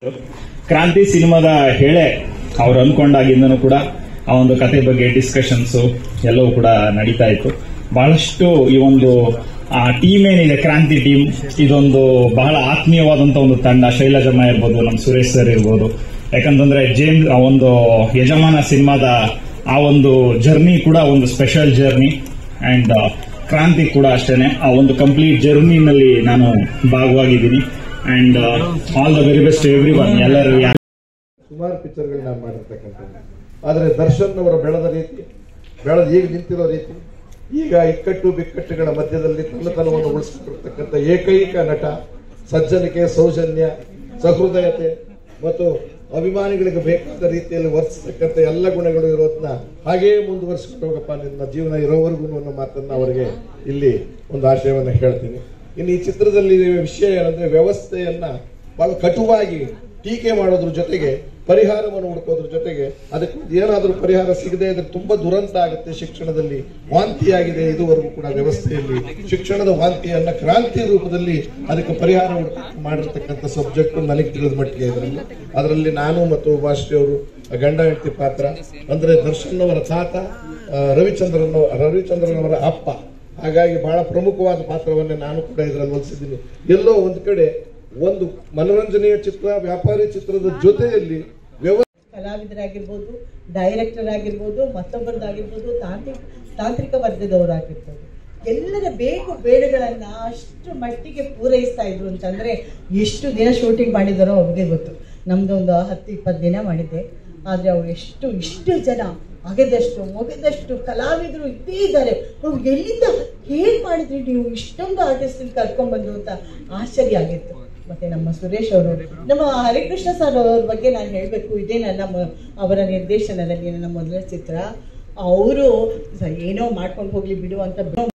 ಕ್ರಾಂತಿ ಸಿನಿಮಾದ ಹೇಳೆ ಅವ್ರು ಅನ್ಕೊಂಡಾಗಿಂದನೂ ಕೂಡ ಆ ಒಂದು ಕತೆ ಬಗ್ಗೆ ಡಿಸ್ಕಷನ್ಸ್ ಎಲ್ಲವೂ ಕೂಡ ನಡೀತಾ ಇತ್ತು ಬಹಳಷ್ಟು ಈ ಒಂದು ಆ ಟೀಮ್ ಏನಿದೆ ಕ್ರಾಂತಿ ಟೀಮ್ ಇದೊಂದು ಬಹಳ ಆತ್ಮೀಯವಾದಂತ ಒಂದು ತಂಡ ಶೈಲಜಮ್ಮ ಇರ್ಬೋದು ನಮ್ಮ ಸುರೇಶ್ ಸರ್ ಇರ್ಬೋದು ಯಾಕಂತಂದ್ರೆ ಜೇಮ್ಸ್ ಆ ಒಂದು ಯಜಮಾನ ಸಿನಿಮಾದ ಆ ಒಂದು ಜರ್ನಿ ಕೂಡ ಒಂದು ಸ್ಪೆಷಲ್ ಜರ್ನಿ ಅಂಡ್ ಕ್ರಾಂತಿ ಕೂಡ ಅಷ್ಟೇನೆ ಆ ಒಂದು ಕಂಪ್ಲೀಟ್ ಜರ್ನಿನಲ್ಲಿ ನಾನು ಭಾಗವಾಗಿದ್ದೀನಿ and all the very best every one ಎಲ್ಲರೂ ಯಾ- ಸುಮಾರು ಪಿಕ್ಚರ್ಗಳು ನಾನು ಮಾಡಿರ್ತಕ್ಕಂಥದ್ದು ಆದರೆ ದರ್ಶನ್ ಅವರ ಬೆಳೆದ ರೀತಿ ಬೆಳೆದ ಈಗ ನಿಂತಿರೋ ರೀತಿ ಈಗ ಇಕ್ಕಟ್ಟು ಬಿಕ್ಕಟ್ಟುಗಳ ಮಧ್ಯದಲ್ಲಿ ತನ್ನತನವನ್ನು ಉಳಿಸಿಕೊಂಡಿರ್ತಕ್ಕಂಥ ಏಕೈಕ ನಟ ಸಜ್ಜನಿಕೆ ಸೌಜನ್ಯ ಸಹೃದಯತೆ ಮತ್ತು ಅಭಿಮಾನಿಗಳಿಗೆ ಬೇಕಾದ ರೀತಿಯಲ್ಲಿ ವರ್ತಿಸ್ತಕ್ಕಂಥ ಎಲ್ಲ ಗುಣಗಳು ಇರೋದನ್ನ ಹಾಗೆಯೇ ಮುಂದುವರಿಸ್ಕೊಂಡು ಹೋಗಪ್ಪ ನಿನ್ನ ಜೀವನ ಇರೋವರೆಗೂ ಅನ್ನೋ ಮಾತನ್ನ ಅವರಿಗೆ ಇಲ್ಲಿ ಒಂದು ಆಶಯವನ್ನು ಹೇಳ್ತೀನಿ ಇನ್ನು ಈ ಚಿತ್ರದಲ್ಲಿ ವಿಷಯ ಏನಂದ್ರೆ ವ್ಯವಸ್ಥೆಯನ್ನ ಬಹಳ ಕಟುವಾಗಿ ಟೀಕೆ ಮಾಡೋದ್ರ ಜೊತೆಗೆ ಪರಿಹಾರವನ್ನು ಹುಡುಕೋದ್ರ ಜೊತೆಗೆ ಅದಕ್ಕೆ ಏನಾದರೂ ಪರಿಹಾರ ಸಿಗದೆ ಇದ್ರೆ ತುಂಬಾ ದುರಂತ ಆಗುತ್ತೆ ಶಿಕ್ಷಣದಲ್ಲಿ ವಾಂತಿಯಾಗಿದೆ ಇದುವರೆಗೂ ಕೂಡ ವ್ಯವಸ್ಥೆಯಲ್ಲಿ ಶಿಕ್ಷಣದ ವಾಂತಿಯನ್ನ ಕ್ರಾಂತಿ ರೂಪದಲ್ಲಿ ಅದಕ್ಕೆ ಪರಿಹಾರ ಹುಡುಕ ಮಾಡಿರ್ತಕ್ಕಂಥ ಸಬ್ಜೆಕ್ಟ್ ನನಗೆ ತಿಳಿದ ಮಟ್ಟಿಗೆ ಇದರಲ್ಲಿ ಅದರಲ್ಲಿ ನಾನು ಮತ್ತು ಉಮಾಶ್ರೀ ಅವರು ಗಂಡ ಹೆಂಡತಿ ಪಾತ್ರ ಅಂದ್ರೆ ದರ್ಶನ್ ಅವರ ತಾತ ಆ, ರವಿಚಂದ್ರನ್ ಅವ- ರವಿಚಂದ್ರನ್ ಅವರ ಅಪ್ಪ ಹಾಗಾಗಿ ಬಹಳ ಪ್ರಮುಖವಾದ ಪಾತ್ರವನ್ನೇ ನಾನು ಕೂಡ ಇದರಲ್ಲಿ ಒಲಿಸಿದ್ದೀನಿ ಎಲ್ಲೋ ಒಂದು ಕಡೆ ಒಂದು ಮನೋರಂಜನೆಯ ಚಿತ್ರ ವ್ಯಾಪಾರಿ ಚಿತ್ರದ ಜೊತೆಯಲ್ಲಿ ವ್ಯವ ಕಲಾವಿದರಾಗಿರ್ಬೋದು ಡೈರೆಕ್ಟರ್ ಆಗಿರ್ಬೋದು ಮತ್ತೊಬ್ಬರದಾಗಿರ್ಬೋದು ತಾಂತ್ರಿಕ ತಾಂತ್ರಿಕ ವರ್ಗದವರಾಗಿರ್ಬೋದು ಎಲ್ಲರ ಬೇಕು ಬೇಡಗಳನ್ನ ಅಷ್ಟು ಮಟ್ಟಿಗೆ ಪೂರೈಸ್ತಾ ಇದ್ರು ಅಂತಂದ್ರೆ ಎಷ್ಟು ದಿನ ಶೂಟಿಂಗ್ ಮಾಡಿದಾರೋ ಅವ್ರಿಗೆ ಗೊತ್ತು ನಮ್ದು ಒಂದು ಹತ್ತು ಇಪ್ಪತ್ತು ದಿನ ಮಾಡಿದ್ದೆ ಆದರೆ ಅವ್ರು ಎಷ್ಟು ಇಷ್ಟು ಜನ ಅಗೆದಷ್ಟು ಮೊಗೆದಷ್ಟು ಕಲಾವಿದರು ಇದ್ದೇ ಇದ್ದಾರೆ ಅವ್ರು ಎಲ್ಲಿಂದ ಹೇಗೆ ಮಾಡಿದ್ರಿ ನೀವು ಇಷ್ಟೊಂದು ಆರ್ಟಿಸ್ಟ್ ಕರ್ಕೊಂಡ್ಬಂದು ಅಂತ ಆಶ್ಚರ್ಯ ಆಗಿತ್ತು ಮತ್ತೆ ನಮ್ಮ ಸುರೇಶ್ ಅವರು ನಮ್ಮ ಹರಿಕೃಷ್ಣ ಸರ್ ಅವ್ರ ಬಗ್ಗೆ ನಾನು ಹೇಳಬೇಕು ಇದೇ ನನ್ನ ಮ- ಅವರ ನಿರ್ದೇಶನದಲ್ಲಿ ನನ್ನ ಮೊದಲ ಚಿತ್ರ ಅವರು ಏನೋ ಮಾಡ್ಕೊಂಡು ಹೋಗ್ಲಿ ಬಿಡು ಅಂತ